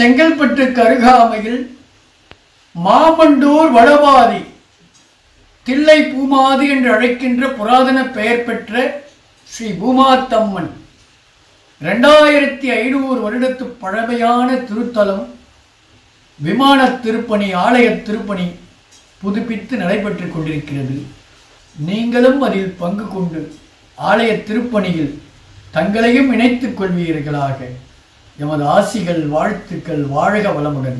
செங்கல்பட்டுக்கு அருகாமையில் மாமண்டூர் வடவாதி தில்லை பூமாதி என்று அழைக்கின்ற புராதன பெயர் பெற்ற ஸ்ரீ பூமாத்தம்மன் ரெண்டாயிரத்தி ஐநூறு வருடத்து பழமையான திருத்தலம் விமான திருப்பணி ஆலய திருப்பணி புதுப்பித்து நடைபெற்றுக் கொண்டிருக்கிறது நீங்களும் அதில் பங்கு கொண்டு ஆலய திருப்பணியில் தங்களையும் இணைத்துக் கொள்வீர்களாக எமது ஆசிகள் வாழ்த்துக்கள் வாழ்க வளமுடன்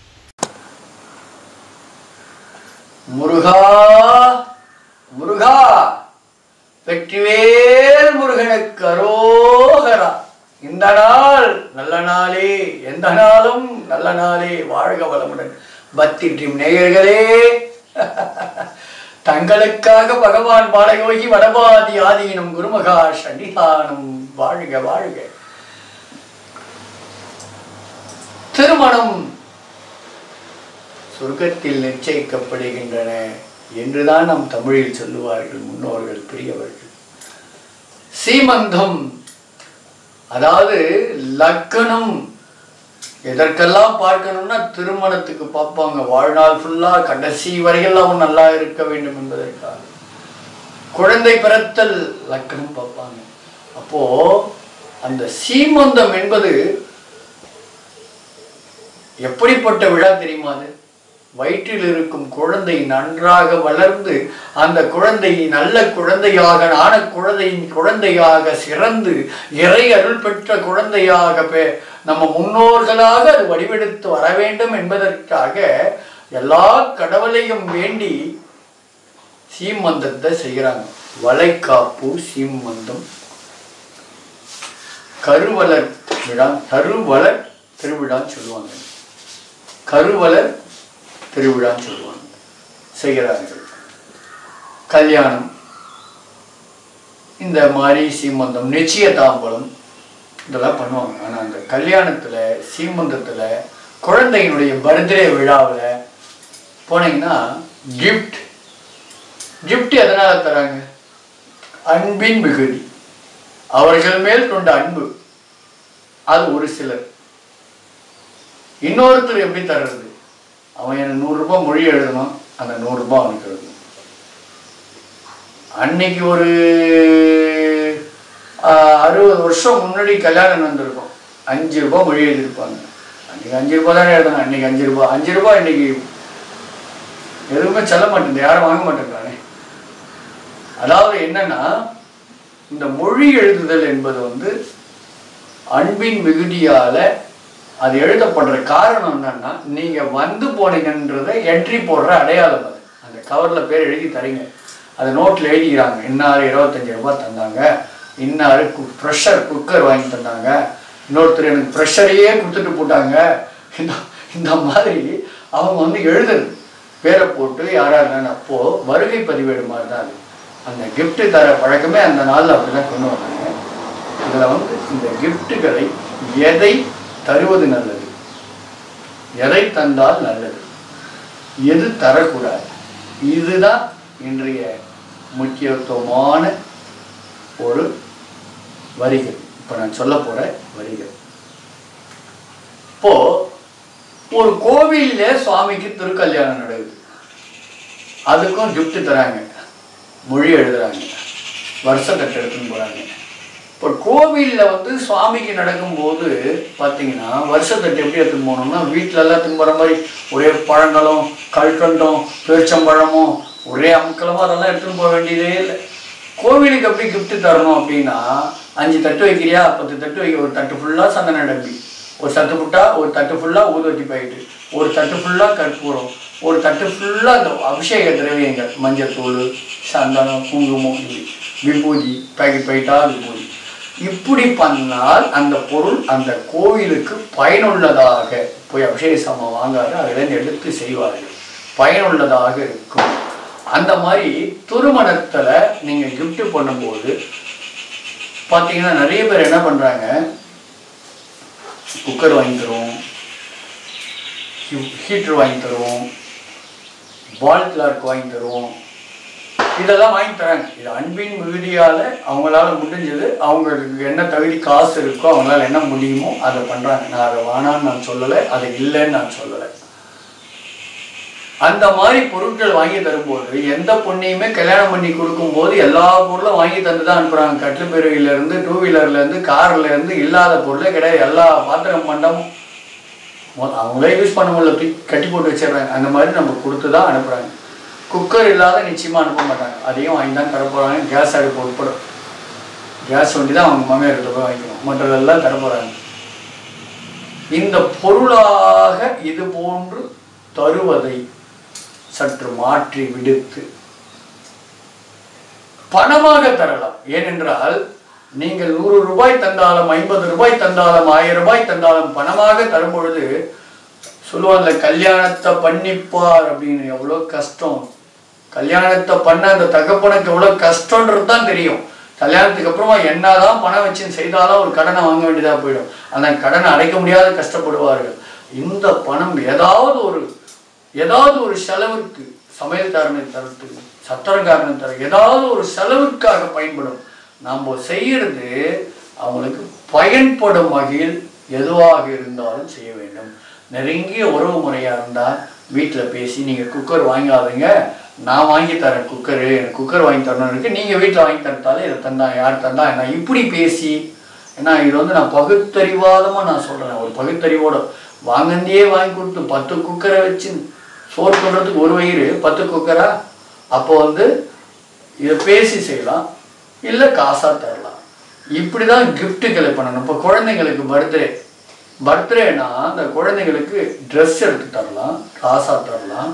முருகா முருகா வெற்றிவேல் முருகனுக்கு அரோகரா இந்த நாள் நல்ல நாளே எந்த நாளும் நல்ல நாளே வாழ்க வளமுடன் பக்தி ட்ரீம் நேயர்களே தங்களுக்காக பகவான் பாலயோகி வடபாதி ஆதீனம் குருமகா சன்னிதானம் வாழ்க வாழ்க திருமணம் சொர்க்கத்தில் நிச்சயிக்கப்படுகின்றன என்றுதான் நம் தமிழில் சொல்லுவார்கள் முன்னோர்கள் பெரியவர்கள் சீமந்தம் அதாவது லக்கணம் எதற்கெல்லாம் பார்க்கணும்னா திருமணத்துக்கு பார்ப்பாங்க வாழ்நாள் ஃபுல்லா கடைசி வரையில் அவன் நல்லா இருக்க வேண்டும் என்பதற்காக குழந்தை பிறத்தல் லக்கணம் பார்ப்பாங்க அப்போ அந்த சீமந்தம் என்பது எப்படிப்பட்ட விழா தெரியுமா அது வயிற்றில் இருக்கும் குழந்தை நன்றாக வளர்ந்து அந்த குழந்தை நல்ல குழந்தையாக ஆன குழந்தை குழந்தையாக சிறந்து இறை அருள் பெற்ற குழந்தையாக பெ- நம்ம முன்னோர்களாக அது வடிவெடுத்து வர வேண்டும் என்பதற்காக எல்லா கடவுளையும் வேண்டி சீமந்தத்தை செய்கிறாங்க வளைகாப்பு சீமந்தம் கருவலர் விழா கருவலர் திருவிழான்னு சொல்லுவாங்க கருவலர் திருவிழான்னு சொல்லுவாங்க செய்கிறார்கள் கல்யாணம் இந்த மாதிரி சீமந்தம் நிச்சயதாம்பலம் இதெல்லாம் பண்ணுவாங்க ஆனால் அந்த கல்யாணத்தில் சீமந்தத்தில் குழந்தையினுடைய பர்த்டே விழாவில் போனீங்கன்னா கிஃப்ட் gift எதனால தராங்க அன்பின் மிகுதி அவர்கள் மேல் கொண்ட அன்பு அது ஒரு சிலர் இன்னொருத்தர் எப்படி தர்றது அவன் எனக்கு நூறுரூபா மொழி எழுதணும் அந்த நூறுரூபா அவனுக்கு எழுதணும் அன்னைக்கு ஒரு ஆஹ், அறுபது வருஷம் முன்னாடி கல்யாணம் நடந்திருக்கும் அஞ்சு ரூபாய் மொழி எழுதியிருப்பாங்க அன்னைக்கு அஞ்சு ரூபாய் தானே எழுதணும் அன்னைக்கு அஞ்சு ரூபாய் அஞ்சு ரூபாய் இன்னைக்கு எதுவுமே செல்ல மாட்டேங்குது யாரும் வாங்க மாட்டேங்கிறானே அதாவது என்னன்னா இந்த மொழி எழுதுதல் என்பது வந்து அன்பின் மிகுதியால அது எழுதப்படுற காரணம் என்னன்னா நீங்க வந்து போனீங்கன்றத என்ட்ரி போடுற அடையாளம் அது அந்த கவர்ல பேர் எழுதி தரீங்க அது நோட்ல எழுதிக்கிறாங்க இன்னாரு இருபத்தஞ்சு ரூபாய் தந்தாங்க இன்னாரு ப்ரெஷர் குக்கர் வாங்கி தந்தாங்க இன்னொருத்தர் எனக்கு ப்ரெஷரையே கொடுத்துட்டு போட்டாங்க இந்த இந்த மாதிரி அவங்க வந்து எழுதுறது பேரை போட்டு யாரா இருந்தாலும் அப்போ வருகை பதிவேடு மாதிரி தான் அது அந்த gift தர பழக்கமே அந்த நாளில் அப்படிதான் கொண்டு வந்தாங்க இதில் வந்து இந்த கிஃப்ட்டுகளை எதை தருவது நல்லது எதை தந்தால் நல்லது எது தரக்கூடாது இதுதான் இன்றைய முக்கியத்துவமான ஒரு வரிகள் இப்போ நான் சொல்ல போற வரிகள் இப்போ ஒரு கோவில்ல சுவாமிக்கு திருக்கல்யாணம் நடக்குது அதுக்கும் gift தராங்க மொழி எழுதுறாங்க வருஷக்கட்டு எடுத்துன்னு போறாங்க இப்போ கோவிலில் வந்து சுவாமிக்கு நடக்கும்போது பார்த்தீங்கன்னா வருஷத்தட்டு எப்படி எடுத்துன்னு போகணும்னா வீட்டில் எல்லாம் எடுத்துன்னு போகிற மாதிரி ஒரே பழங்களும் கல்கண்டும் பேரிச்சம்பழமும் ஒரே அமுக்கலமாக அதெல்லாம் எடுத்துன்னு போக வேண்டியதே இல்லை கோவிலுக்கு எப்படி gift தரணும் அப்படின்னா அஞ்சு தட்டு வைக்கிறியா பத்து தட்டு வைக்க ஒரு தட்டு ஃபுல்லாக சந்தன டப்பி ஒரு தட்டு புட்டா ஒரு தட்டு ஃபுல்லாக ஊதுவத்தி பாக்கெட்டு ஒரு தட்டு ஃபுல்லாக கற்பூரம் ஒரு தட்டு ஃபுல்லாக அந்த அபிஷேக திரவியங்கள் மஞ்சத்தூள் சந்தனம் குங்குமம் இப்படி விபூதி பாக்கெட் பாக்கெட்டா விபூதி இப்படி பண்ணால் அந்த பொருள் அந்த கோவிலுக்கு பயனுள்ளதாக போய் அபிஷேக சாமான் வாங்காத அதிலிருந்து எடுத்து செய்வார்கள் பயனுள்ளதாக இருக்கும் அந்த மாதிரி திருமணத்துல நீங்க gift பண்ணும்போது பார்த்தீங்கன்னா நிறைய பேர் என்ன பண்றாங்க குக்கர் வாங்கி தருவோம் ஹீட்டர் வாங்கி தருவோம் பால் கிளார்க் வாங்கி தருவோம் இதெல்லாம் வாங்கி தராங்க இது அன்பின் மிகுதியால் அவங்களால முடிஞ்சது அவங்களுக்கு என்ன தகுதி காசு இருக்கோ அவங்களால என்ன முடியுமோ அதை பண்ணுறாங்க நான் அதை வேணான்னு நான் சொல்லலை அது இல்லைன்னு நான் சொல்லலை அந்த மாதிரி பொருட்கள் வாங்கி தரும்போது எந்த பொண்ணையுமே கல்யாணம் பண்ணி கொடுக்கும்போது எல்லா பொருளும் வாங்கி தந்து தான் அனுப்புகிறாங்க கட்டுப்பெருவில இருந்து டூ வீலர்ல இருந்து கார்ல இருந்து இல்லாத பொருளே கிடையாது எல்லா பாத்திரம் மண்டமும் மொ- அவங்களே யூஸ் பண்ண முடியல தூக்கி கட்டி போட்டு வச்சிடுறாங்க அந்த மாதிரி நம்ம கொடுத்து தான் அனுப்புகிறாங்க குக்கர் இல்லாத நிச்சயமாக அனுப்ப மாட்டாங்க அதையும் வாங்கி தான் தர போகிறாங்க கேஸ் அடுப்பு உட்பட கேஸ் வண்டி தான் அவங்க மாமியார்கிட்ட போய் வாங்கிக்கணும் மற்றதெல்லாம் தர போகிறாங்க இந்த பொருளாக இது போன்று தருவதை சற்று மாற்றி விடுத்து பணமாக தரலாம் ஏனென்றால் நீங்கள் நூறு ரூபாய் தந்தாலும் ஐம்பது ரூபாய் தந்தாலும் ஆயிரம் ரூபாய் தந்தாலும் பணமாக தரும் பொழுது சொல்லுவாங்கல்ல கல்யாணத்தை பண்ணிப்பார் அப்படின்னு எவ்வளோ கஷ்டம் கல்யாணத்தை பண்ண அந்த தகப்பனுக்கு எவ்வளோ கஷ்டன்றது தான் தெரியும் கல்யாணத்துக்கு அப்புறமா என்னதான் பணம் வச்சு செய்தாலும் ஒரு கடனை வாங்க வேண்டியதாக போயிடும் அந்த கடனை அடைக்க முடியாத கஷ்டப்படுவார்கள் இந்த பணம் ஏதாவது ஒரு ஏதாவது ஒரு செலவுக்கு சமையல்காரனை தரத்துக்கு சத்திரக்காரனை தர ஏதாவது ஒரு செலவுக்காக பயன்படும் நாம் செய்யறது அவங்களுக்கு பயன்படும் வகையில் எதுவாக இருந்தாலும் செய்ய வேண்டும் நெருங்கிய உறவு முறையாக இருந்தால் வீட்டில் பேசி நீங்கள் குக்கர் வாங்காதீங்க நான் வாங்கி தரேன் குக்கரு எனக்கு குக்கர் வாங்கி தரணும் இருக்கு நீங்கள் வீட்டில் வாங்கி தரத்தாலே இதை தந்தா யார் தந்தா என்ன இப்படி பேசி ஏன்னா இது வந்து நான் பகுத்தறிவாதமாக நான் சொல்கிறேன் ஒரு பகுத்தறிவோட வாங்கந்தே வாங்கி கொடுத்து பத்து குக்கரை வச்சு சோறு பண்ணுறதுக்கு ஒரு வயிறு பத்து குக்கரா அப்போ வந்து இதை பேசி செய்யலாம் இல்லை காசாக தரலாம் இப்படி தான் கிஃப்ட்டுகளை பண்ணணும் இப்போ குழந்தைங்களுக்கு பர்த்டே பர்த்டேனா அந்த குழந்தைங்களுக்கு ட்ரெஸ் எடுத்து தரலாம் காசாக தரலாம்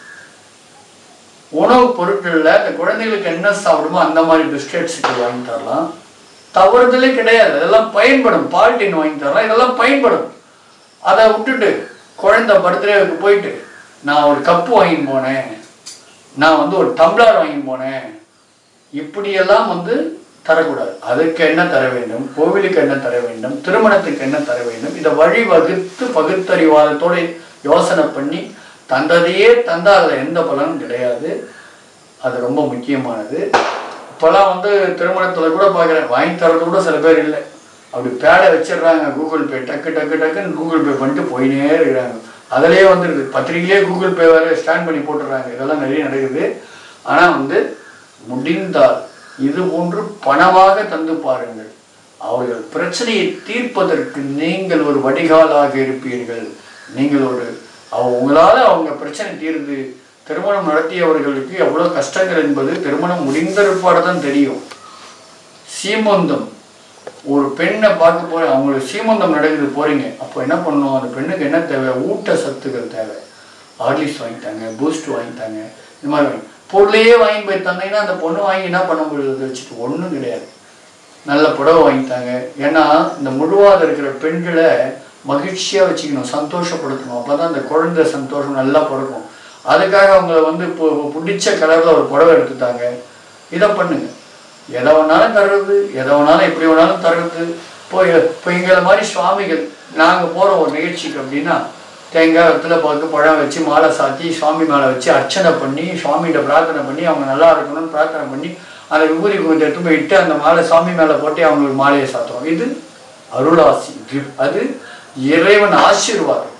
உணவுப் பொருட்களில் அந்த குழந்தைகளுக்கு என்ன சாப்பிடுமோ அந்த மாதிரி பிஸ்கெட்ஸுக்கு வாங்கி தரலாம் தவறுதலே கிடையாது அதெல்லாம் பயன்படும் பால்டின் வாங்கி தரலாம் இதெல்லாம் பயன்படும் அதை விட்டுட்டு குழந்தை பர்த்டேவுக்கு போயிட்டு நான் ஒரு கப்பு வாங்கின்னு போனேன் நான் வந்து ஒரு டம்ளர் வாங்கின்னு போனேன் இப்படியெல்லாம் வந்து தரக்கூடாது அதுக்கு என்ன தர வேண்டும் கோவிலுக்கு என்ன தர வேண்டும் திருமணத்துக்கு என்ன தர வேண்டும் இதை வழிவகுத்து பகுத்தறிவாதத்தோட யோசனை பண்ணி தந்ததையே தந்தா அதில் எந்த பலனும் கிடையாது அது ரொம்ப முக்கியமானது இப்போல்லாம் வந்து திருமணத்தில் கூட பார்க்குறேன் வாங்கி தரது கூட சில பேர் இல்லை அப்படி பேடை வச்சிடுறாங்க கூகுள் பே டக்கு டக்கு டக்குன்னு கூகுள் பே பண்ணிட்டு போயினே இருக்கிறாங்க அதிலே வந்துடுது பத்திரிகையிலே கூகுள் பே வேறு ஸ்கேன் பண்ணி போட்டுடுறாங்க இதெல்லாம் நிறைய நடக்குது ஆனால் வந்து முடிந்தால் இது போன்று பணமாக தந்து பாருங்கள் அவர்கள் பிரச்சனையை தீர்ப்பதற்கு நீங்கள் ஒரு வடிகாலாக இருப்பீர்கள் நீங்கள் ஒரு அவ- உங்களால அவங்க பிரச்சனை தீர்ந்து திருமணம் நடத்தியவர்களுக்கு எவ்வளோ கஷ்டங்கள் என்பது திருமணம் முடிந்த பிற்பாடு தான் தெரியும் சீமந்தம் ஒரு பெண்ணை பார்க்க போற அவங்களுக்கு சீமந்தம் நடக்குது போறீங்க அப்போ என்ன பண்ணணும் அந்த பெண்ணுக்கு என்ன தேவை ஊட்ட சத்துக்கள் தேவை ஹார்லிக்ஸ் வாங்கிட்டாங்க பூஸ்ட் வாங்கிட்டாங்க இந்த மாதிரி வாங்கி பொருளையே வாங்கி போய் தந்தீங்கன்னா அந்த பொண்ணு வாங்கி என்ன பண்ண முடியாது வச்சுட்டு ஒன்றும் கிடையாது நல்ல புடவை வாங்கிட்டாங்க ஏன்னா இந்த முழுவாத இருக்கிற பெண்களை மகிழ்ச்சியாக வச்சுக்கணும் சந்தோஷப்படுத்தணும் அப்போ தான் அந்த குழந்தை சந்தோஷம் நல்லா பிறக்கும் அதுக்காக அவங்கள வந்து இப்போ பிடிச்ச கலரில் ஒரு புடவை எடுத்துட்டாங்க இதை பண்ணுங்க எதை வேணாலும் தர்றது எதை வேணாலும் எப்படி வேணாலும் தர்றது இப்போ இப்போ எங்களை மாதிரி சுவாமிகள் நாங்கள் போகிற ஒரு நிகழ்ச்சிக்கு அப்படின்னா தேங்காய் வெத்தலை பாக்கு பழம் வச்சு மாலை சாத்தி சுவாமி மேலே வச்சு அர்ச்சனை பண்ணி சுவாமிகிட்ட பிரார்த்தனை பண்ணி அவங்க நல்லா இருக்கணும்னு பிரார்த்தனை பண்ணி அந்த விபூதி கொஞ்சம் எடுத்து போய் இட்டு அந்த மாலை சாமி மேலே போட்டு அவங்களுக்கு மாலையை சாத்துறோம் இது அருளாசி gift. அது இறைவன் ஆசீர்வாதம்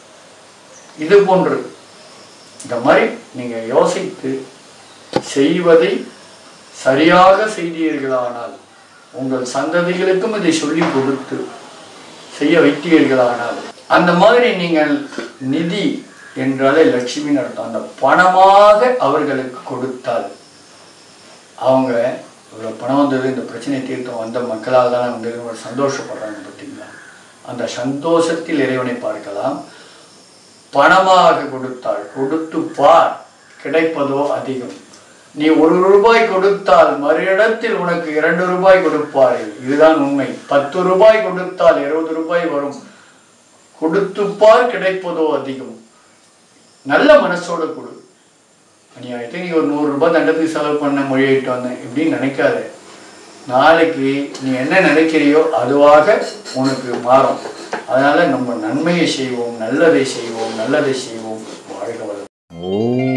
இது போன்று இந்த மாதிரி நீங்க யோசித்து செய்வதை சரியாக செய்தீர்களானால் உங்கள் சந்ததிகளுக்கும் இதை சொல்லி கொடுத்து செய்ய வைத்தீர்களானால் அந்த மாதிரி நீங்கள் நிதி என்றாலே லட்சுமின்னு அர்த்தம் அந்த பணமாக அவர்களுக்கு கொடுத்தால் அவங்க இவ்வளோ பணம் வந்தது இந்த பிரச்சனையை தீர்த்தம் வந்த மக்களால் தானே வந்து ஒரு சந்தோஷப்படுறாங்க பார்த்தீங்களா அந்த சந்தோஷத்தில் இறைவனை பார்க்கலாம் பணமாக கொடுத்தால் கொடுத்து பார் கிடைப்பதோ அதிகம் நீ ஒரு ரூபாய் கொடுத்தால் மறு இடத்தில் உனக்கு இரண்டு ரூபாய் கொடுப்பார்கள் இதுதான் உண்மை பத்து ரூபாய் கொடுத்தால் இருபது ரூபாய் வரும் கொடுத்து பார் கிடைப்பதோ அதிகம் நல்ல மனசோட கொடு அநியாயத்தை நீ ஒரு நூறு ரூபாய் தண்டத்துக்கு செலவு பண்ண மொழியிட்டு வந்தேன் இப்படின்னு நினைக்காத நாளைக்கு நீ என்ன நினைக்கிறியோ அதுவாக உனக்கு மாறும் அதனால நம்ம நன்மையை செய்வோம் நல்லதை செய்வோம் நல்லதை செய்வோம் வாழ்க வளம் ஓம்